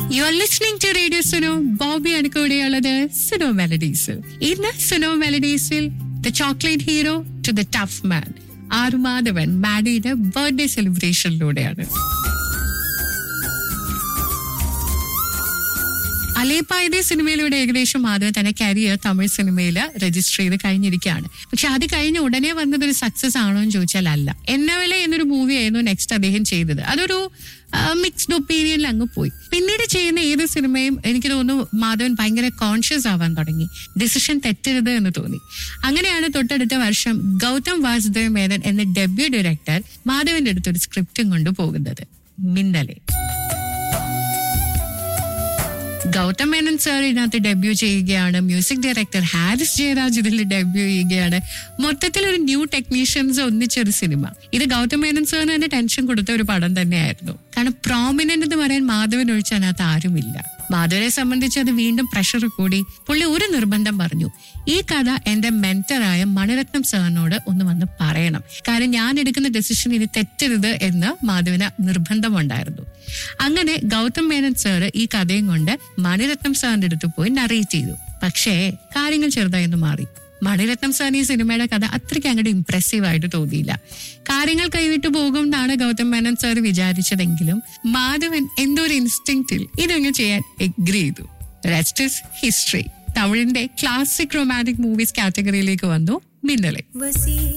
U are listening to radio Suno ബോബിയാണ് കൂടെയുള്ളത് Suno melodies ഇന്ന് സുനോ മെലഡീസിൽ the chocolate hero to the tough man ആറുമാധവൻ മാഡിയുടെ ബർത്ത്ഡേ സെലിബ്രേഷനിലൂടെയാണ് അലേപ്പായുടെ സിനിമയിലൂടെ ഏകദേശം മാധവൻ തന്റെ കരിയർ തമിഴ് സിനിമയിൽ രജിസ്റ്റർ ചെയ്ത് കഴിഞ്ഞിരിക്കുകയാണ് പക്ഷെ അത് കഴിഞ്ഞ് ഉടനെ വന്നത് ഒരു സക്സസ് ആണോ എന്ന് ചോദിച്ചാൽ അല്ല എന്നവല എന്നൊരു മൂവി ആയിരുന്നു നെക്സ്റ്റ് അദ്ദേഹം ചെയ്തത് അതൊരു മിക്സ്ഡ് ഒപ്പീനിയനിൽ അങ്ങ് പോയി പിന്നീട് ചെയ്യുന്ന ഏത് സിനിമയും എനിക്ക് തോന്നുന്നു മാധവൻ ഭയങ്കര കോൺഷ്യസ് ആവാൻ തുടങ്ങി ഡിസിഷൻ തെറ്റരുത് എന്ന് തോന്നി അങ്ങനെയാണ് തൊട്ടടുത്ത വർഷം ഗൗതം വാസുദേവ് മേനൻ എന്ന ഡെബ്യൂ ഡയറക്ടർ മാധവന്റെ അടുത്തൊരു സ്ക്രിപ്റ്റും കൊണ്ട് പോകുന്നത് മിന്നലെ ഗൗതം മേനൻ സാർ ഇതിനകത്ത് ഡെബ്യൂ ചെയ്യുകയാണ് മ്യൂസിക് ഡയറക്ടർ ഹാരിസ് ജയരാജ് ഇതിൽ ഡെബ്യൂ ചെയ്യുകയാണ് മൊത്തത്തിൽ ഒരു ന്യൂ ടെക്നീഷ്യൻസ് ഒന്നിച്ചൊരു സിനിമ ഇത് ഗൗതം മേനൻ സാറിന് തന്നെ ടെൻഷൻ കൊടുത്ത ഒരു പടം തന്നെയായിരുന്നു കാരണം പ്രോമിനന്റ് എന്ന് പറയാൻ മാധവൻ ഒഴിച്ച് അതിനകത്ത് ആരുമില്ല മാധവനെ സംബന്ധിച്ച് അത് വീണ്ടും പ്രഷർ കൂടി പുള്ളി ഒരു നിർബന്ധം പറഞ്ഞു ഈ കഥ എന്റെ മെന്ററായ മണിരത്നം സാറിനോട് ഒന്ന് വന്ന് പറയണം കാരണം ഞാൻ എടുക്കുന്ന ഡെസിഷൻ ഇത് തെറ്റരുത് എന്ന് മാധവന് നിർബന്ധമുണ്ടായിരുന്നു അങ്ങനെ ഗൗതം മേനൻ സാറ് ഈ കഥയും കൊണ്ട് മണിരത്നം സാറിന്റെ അടുത്ത് പോയി നറേറ്റ് ചെയ്തു പക്ഷേ കാര്യങ്ങൾ ചെറുതായൊന്ന് മാറി മണിരത്നം സാർ ഈ സിനിമയുടെ കഥ അത്രയ്ക്ക് അങ്ങോട്ട് ഇംപ്രസീവ് ആയിട്ട് തോന്നിയില്ല കാര്യങ്ങൾ കൈവിട്ടു പോകും എന്നാണ് ഗൗതം മേനൻ സാർ വിചാരിച്ചതെങ്കിലും മാധവൻ എന്തോ ഒരു ഇൻസ്റ്റിങ്റ്റിൽ ഇതങ്ങ് ചെയ്യാൻ എഗ്രി ചെയ്തു റെസ്റ്റ് ഇസ് ഹിസ്റ്ററി തമിഴിന്റെ ക്ലാസിക് റൊമാൻറ്റിക് മൂവീസ് കാറ്റഗറിയിലേക്ക് വന്നു മിന്നലെ വസീ